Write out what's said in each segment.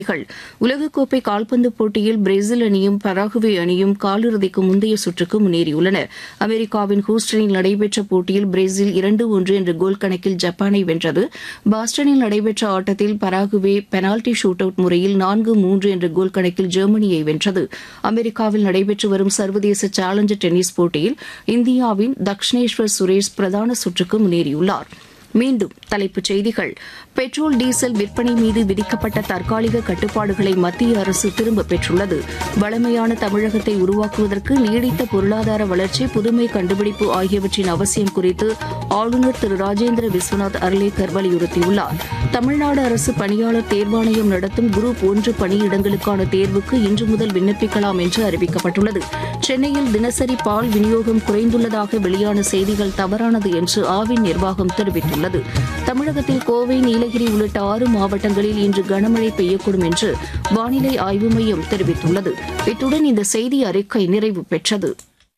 செய்திகள் உலகக்கோப்பை கால்பந்து போட்டியில் பிரேசில் அணியும் பராகுவே அணியும் காலிறுதிக்கு முந்தைய சுற்றுக்கு முன்னேறியுள்ளன அமெரிக்காவின் ஹூஸ்டனில் நடைபெற்ற போட்டியில் பிரேசில் இரண்டு ஒன்று என்ற கோல் கணக்கில் ஜப்பானை வென்றது பாஸ்டனில் நடைபெற்ற ஆட்டத்தில் பராகுவே பெனால்டி ஷூட் அவுட் முறையில் நான்கு மூன்று என்ற கோல் கணக்கில் ஜெர்மனியை வென்றது அமெரிக்காவில் நடைபெற்று வரும் சர்வதேச சேலஞ்சர் டென்னிஸ் போட்டியில் இந்தியாவின் தக்ஷனேஸ்வர் சுரேஷ் பிரதான சுற்றுக்கு முன்னேறியுள்ளார் மீண்டும் தலைப்புச் செய்திகள் பெட்ரோல் டீசல் விற்பனை மீது விதிக்கப்பட்ட தற்காலிக கட்டுப்பாடுகளை மத்திய அரசு திரும்பப் பெற்றுள்ளது வளமையான தமிழகத்தை உருவாக்குவதற்கு நீடித்த பொருளாதார வளர்ச்சி புதுமை கண்டுபிடிப்பு ஆகியவற்றின் அவசியம் குறித்து ஆளுநர் திரு ராஜேந்திர விஸ்வநாத் அர்லேக்கர் வலியுறுத்தியுள்ளார் தமிழ்நாடு அரசு பணியாளர் தேர்வாணையம் நடத்தும் குரூப் ஒன்று பணியிடங்களுக்கான தேர்வுக்கு இன்று முதல் விண்ணப்பிக்கலாம் என்று அறிவிக்கப்பட்டுள்ளது சென்னையில் தினசரி பால் விநியோகம் குறைந்துள்ளதாக வெளியான செய்திகள் தவறானது என்று ஆவின் நிர்வாகம் தெரிவித்துள்ளது தமிழகத்தில் கோவை நீலகிரி உள்ளிட்ட ஆறு மாவட்டங்களில் இன்று கனமழை பெய்யக்கூடும் என்று வானிலை ஆய்வு மையம் தெரிவித்துள்ளது இத்துடன் இந்த செய்தி அறிக்கை நிறைவு பெற்றது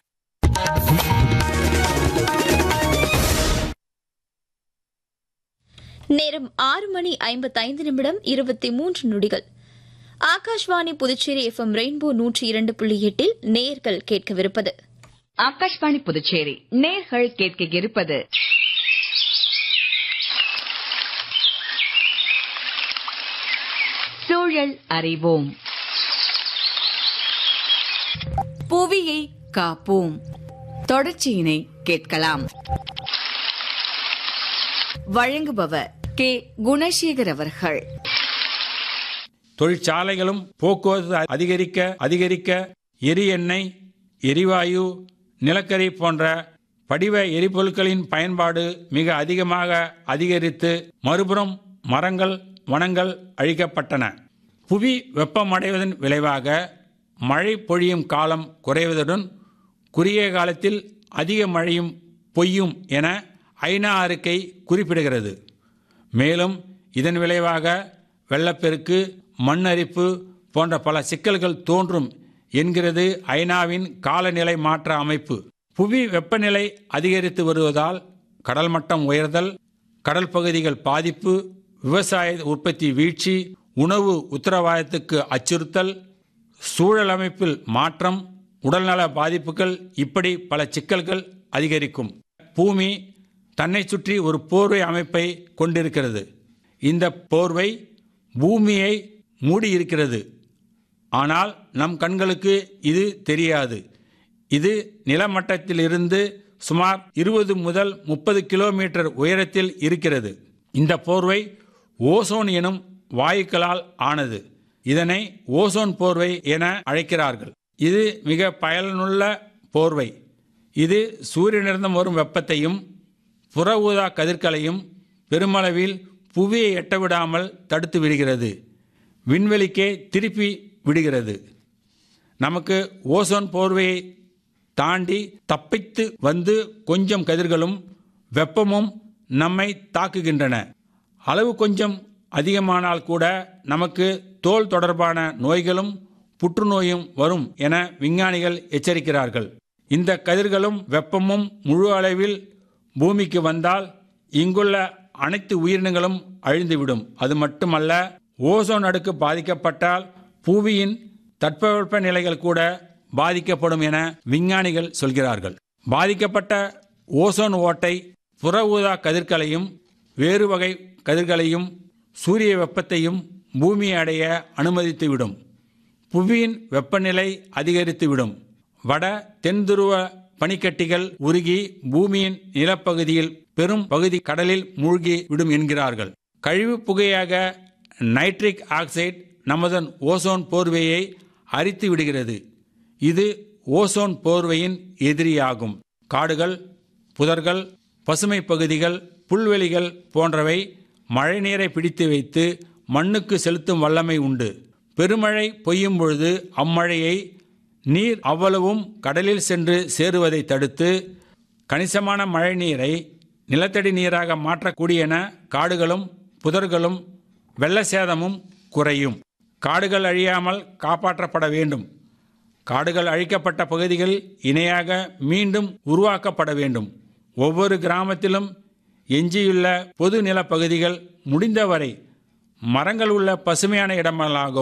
நேரம் ஆறு மணி ஐம்பத்தைந்து நிமிடம் இருபத்தி மூன்று நொடிகள் ஆகாஷ்வாணி புதுச்சேரி எஃப்எம் ரெயின்போ நூற்றி இரண்டு புள்ளி எட்டில் நேர்கள் கேட்கவிருப்பது ஆகாஷ்வாணி புதுச்சேரி நேர்கள் கேட்க இருப்பது சூழல் அறிவோம் புவியை காப்போம் தொடர்ச்சியினை கேட்கலாம் வழங்குபவர் கே குணசேகர் அவர்கள் தொழிற்சாலைகளும் போக்குவரத்து அதிகரிக்க அதிகரிக்க எரி எண்ணெய் எரிவாயு நிலக்கரி போன்ற படிவ எரிபொருட்களின் பயன்பாடு மிக அதிகமாக அதிகரித்து மறுபுறம் மரங்கள் வனங்கள் அழிக்கப்பட்டன புவி வெப்பமடைவதன் விளைவாக மழை பொழியும் காலம் குறைவதுடன் குறுகிய காலத்தில் அதிக மழையும் பொய்யும் என ஐநா அறிக்கை குறிப்பிடுகிறது மேலும் இதன் விளைவாக வெள்ளப்பெருக்கு மண் அரிப்பு போன்ற பல சிக்கல்கள் தோன்றும் என்கிறது ஐநாவின் காலநிலை மாற்ற அமைப்பு புவி வெப்பநிலை அதிகரித்து வருவதால் கடல் மட்டம் உயர்தல் கடல் பகுதிகள் பாதிப்பு விவசாய உற்பத்தி வீழ்ச்சி உணவு உத்தரவாதத்துக்கு அச்சுறுத்தல் சூழல் அமைப்பில் மாற்றம் உடல்நல பாதிப்புகள் இப்படி பல சிக்கல்கள் அதிகரிக்கும் பூமி தன்னை சுற்றி ஒரு போர்வை அமைப்பை கொண்டிருக்கிறது இந்த போர்வை பூமியை மூடியிருக்கிறது ஆனால் நம் கண்களுக்கு இது தெரியாது இது நிலமட்டத்திலிருந்து சுமார் இருபது முதல் முப்பது கிலோமீட்டர் உயரத்தில் இருக்கிறது இந்த போர்வை ஓசோன் எனும் வாயுக்களால் ஆனது இதனை ஓசோன் போர்வை என அழைக்கிறார்கள் இது மிக பயனுள்ள போர்வை இது சூரியனிலிருந்து வரும் வெப்பத்தையும் புற ஊதா கதிர்களையும் பெருமளவில் புவியை எட்டவிடாமல் தடுத்து விடுகிறது விண்வெளிக்கே திருப்பி விடுகிறது நமக்கு ஓசோன் போர்வையை தாண்டி தப்பித்து வந்து கொஞ்சம் கதிர்களும் வெப்பமும் நம்மை தாக்குகின்றன அளவு கொஞ்சம் அதிகமானால் கூட நமக்கு தோல் தொடர்பான நோய்களும் புற்றுநோயும் வரும் என விஞ்ஞானிகள் எச்சரிக்கிறார்கள் இந்த கதிர்களும் வெப்பமும் முழு அளவில் பூமிக்கு வந்தால் இங்குள்ள அனைத்து உயிரினங்களும் அழிந்துவிடும் அது மட்டுமல்ல ஓசோன் அடுக்கு பாதிக்கப்பட்டால் புவியின் தட்பவெப்ப நிலைகள் கூட பாதிக்கப்படும் என விஞ்ஞானிகள் சொல்கிறார்கள் பாதிக்கப்பட்ட ஓசோன் ஓட்டை புற ஊதா கதிர்களையும் வேறு வகை கதிர்களையும் சூரிய வெப்பத்தையும் பூமி அடைய அனுமதித்துவிடும் புவியின் வெப்பநிலை அதிகரித்துவிடும் வட தென் துருவ பனிக்கட்டிகள் உருகி பூமியின் நிலப்பகுதியில் பெரும் பகுதி கடலில் மூழ்கி விடும் என்கிறார்கள் கழிவு புகையாக நைட்ரிக் ஆக்சைடு நமது ஓசோன் போர்வையை அரித்து விடுகிறது இது ஓசோன் போர்வையின் எதிரியாகும் காடுகள் புதர்கள் பசுமை பகுதிகள் புல்வெளிகள் போன்றவை மழைநீரை பிடித்து வைத்து மண்ணுக்கு செலுத்தும் வல்லமை உண்டு பெருமழை பொய்யும் பொழுது அம்மழையை நீர் அவ்வளவும் கடலில் சென்று சேருவதை தடுத்து கணிசமான மழை நீரை நிலத்தடி நீராக மாற்றக்கூடியன காடுகளும் புதர்களும் வெள்ள சேதமும் குறையும் காடுகள் அழியாமல் காப்பாற்றப்பட வேண்டும் காடுகள் அழிக்கப்பட்ட பகுதிகள் இணையாக மீண்டும் உருவாக்கப்பட வேண்டும் ஒவ்வொரு கிராமத்திலும் எஞ்சியுள்ள பொது நிலப்பகுதிகள் முடிந்தவரை மரங்கள் உள்ள பசுமையான இடமெல்லாம்